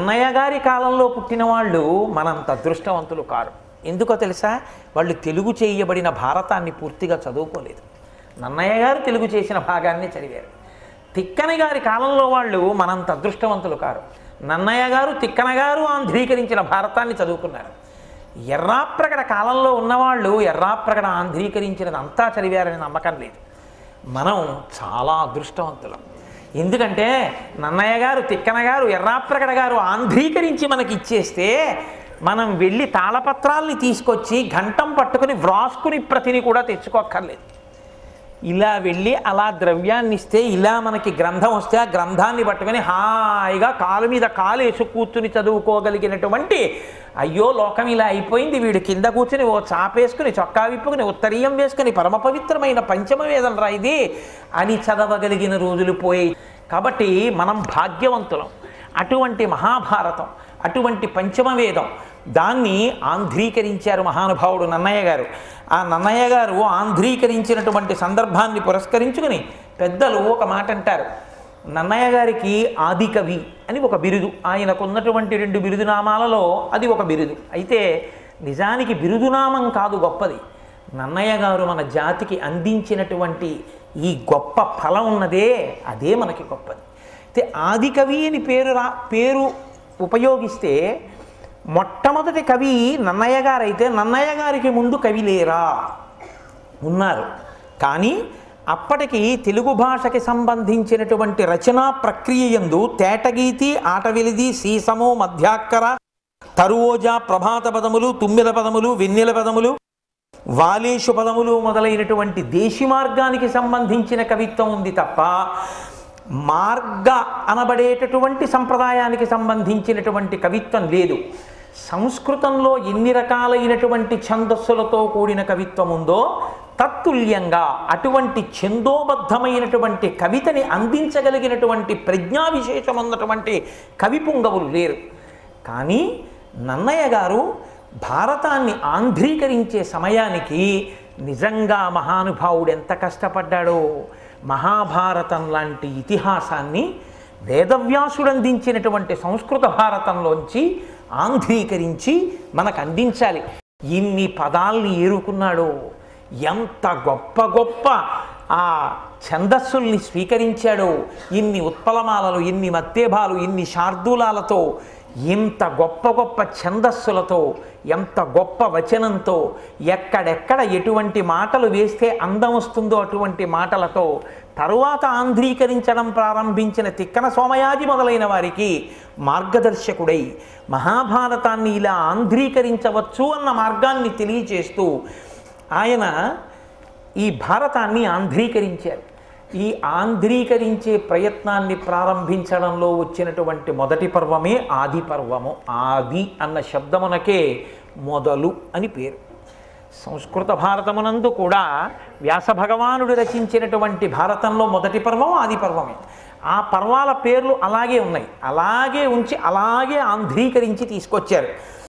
నన్నయ్య గారి కాలంలో పుట్టిన వాళ్ళు మనంత అదృష్టవంతులు కారు ఎందుకో తెలుసా వాళ్ళు తెలుగు చేయబడిన భారతాన్ని పూర్తిగా చదువుకోలేదు నన్నయ్య గారు తెలుగు చేసిన భాగాన్ని చదివారు తిక్కన గారి కాలంలో వాళ్ళు మనంత అదృష్టవంతులు కారు నన్నయ్య గారు తిక్కన గారు ఆంధ్రీకరించిన భారతాన్ని చదువుకున్నారు ఎర్రాప్రగడ కాలంలో ఉన్నవాళ్ళు ఎర్రాప్రగడ ఆంధ్రీకరించినది అంతా చదివారని నమ్మకం లేదు మనం చాలా అదృష్టవంతులం ఎందుకంటే నన్నయ్య గారు తిక్కన గారు ఎర్రాప్రగడ గారు ఆంధ్రీకరించి మనకి ఇచ్చేస్తే మనం వెళ్ళి తాళపత్రాల్ని తీసుకొచ్చి ఘంటం పట్టుకుని వ్రాసుకుని ప్రతిని కూడా తెచ్చుకోక్కర్లేదు ఇలా వెళ్ళి అలా ద్రవ్యాన్ని ఇస్తే ఇలా మనకి గ్రంథం వస్తే ఆ గ్రంథాన్ని పట్టుకొని హాయిగా కాలు మీద కాలు వేసి కూర్చుని చదువుకోగలిగినటువంటి అయ్యో లోకం ఇలా అయిపోయింది వీడు కింద కూర్చుని ఓ చాపేసుకుని చొక్కా విప్పుకుని ఉత్తరీయం వేసుకుని పరమ పవిత్రమైన పంచమ వేదం రా ఇది అని చదవగలిగిన రోజులు పోయాయి కాబట్టి మనం భాగ్యవంతులం అటువంటి మహాభారతం అటువంటి పంచమ వేదం దాన్ని ఆంధ్రీకరించారు మహానుభావుడు నన్నయ్య గారు ఆ నన్నయ్య గారు ఆంధ్రీకరించినటువంటి సందర్భాన్ని పురస్కరించుకుని పెద్దలు ఒక మాట అంటారు నన్నయ్య గారికి ఆదికవి అని ఒక బిరుదు ఆయనకు ఉన్నటువంటి రెండు బిరుదునామాలలో అది ఒక బిరుదు అయితే నిజానికి బిరుదునామం కాదు గొప్పది నన్నయ్య గారు మన జాతికి అందించినటువంటి ఈ గొప్ప ఫలం ఉన్నదే అదే మనకి గొప్పది అయితే ఆదికవి అని పేరు రా పేరు ఉపయోగిస్తే మొట్టమొదటి కవి నన్నయ్య గారైతే నన్నయ్య గారికి ముందు కవి లేరా ఉన్నారు కానీ అప్పటికి తెలుగు భాషకి సంబంధించినటువంటి రచనా ప్రక్రియ యందు తేటగీతి ఆటవిలిది సీసము మధ్యాక్కర తరువోజ ప్రభాత పదములు తుమ్మిల పదములు వెన్నెల పదములు వాలేషు పదములు మొదలైనటువంటి దేశి మార్గానికి సంబంధించిన కవిత్వం ఉంది తప్ప మార్గ అనబడేటటువంటి సంప్రదాయానికి సంబంధించినటువంటి కవిత్వం లేదు సంస్కృతంలో ఎన్ని రకాలైనటువంటి ఛందస్సులతో కూడిన కవిత్వం ఉందో తత్తుల్యంగా అటువంటి ఛందోబద్ధమైనటువంటి కవితని అందించగలిగినటువంటి ప్రజ్ఞా విశేషం ఉన్నటువంటి కవి పుంగవులు లేరు కానీ నన్నయ్య గారు భారతాన్ని ఆంధ్రీకరించే సమయానికి నిజంగా మహానుభావుడు ఎంత కష్టపడ్డాడో మహాభారతం లాంటి ఇతిహాసాన్ని వేదవ్యాసుడు అందించినటువంటి సంస్కృత భారతంలోంచి ఆంధ్రీకరించి మనకు అందించాలి ఇన్ని పదాల్ని ఏరుకున్నాడో ఎంత గొప్ప గొప్ప ఆ ఛందస్సుల్ని స్వీకరించాడో ఇన్ని ఉత్పలమాలలు ఇన్ని మత్తేభాలు ఇన్ని శార్దూలాలతో ఇంత గొప్ప గొప్ప ఛందస్సులతో ఎంత గొప్ప వచనంతో ఎక్కడెక్కడ ఎటువంటి మాటలు వేస్తే అందం వస్తుందో అటువంటి మాటలతో తరువాత ఆంధ్రీకరించడం ప్రారంభించిన తిక్కన సోమయాజి మొదలైన వారికి మార్గదర్శకుడై మహాభారతాన్ని ఇలా ఆంధ్రీకరించవచ్చు అన్న మార్గాన్ని తెలియచేస్తూ ఆయన ఈ భారతాన్ని ఆంధ్రీకరించారు ఈ ఆంధ్రీకరించే ప్రయత్నాన్ని ప్రారంభించడంలో వచ్చినటువంటి మొదటి పర్వమే ఆది పర్వము ఆది అన్న శబ్దమునకే మొదలు అని పేరు సంస్కృత భారతమునందు కూడా వ్యాస భగవానుడు రచించినటువంటి భారతంలో మొదటి పర్వం ఆది పర్వమే ఆ పర్వాల పేర్లు అలాగే ఉన్నాయి అలాగే ఉంచి అలాగే ఆంధ్రీకరించి తీసుకొచ్చారు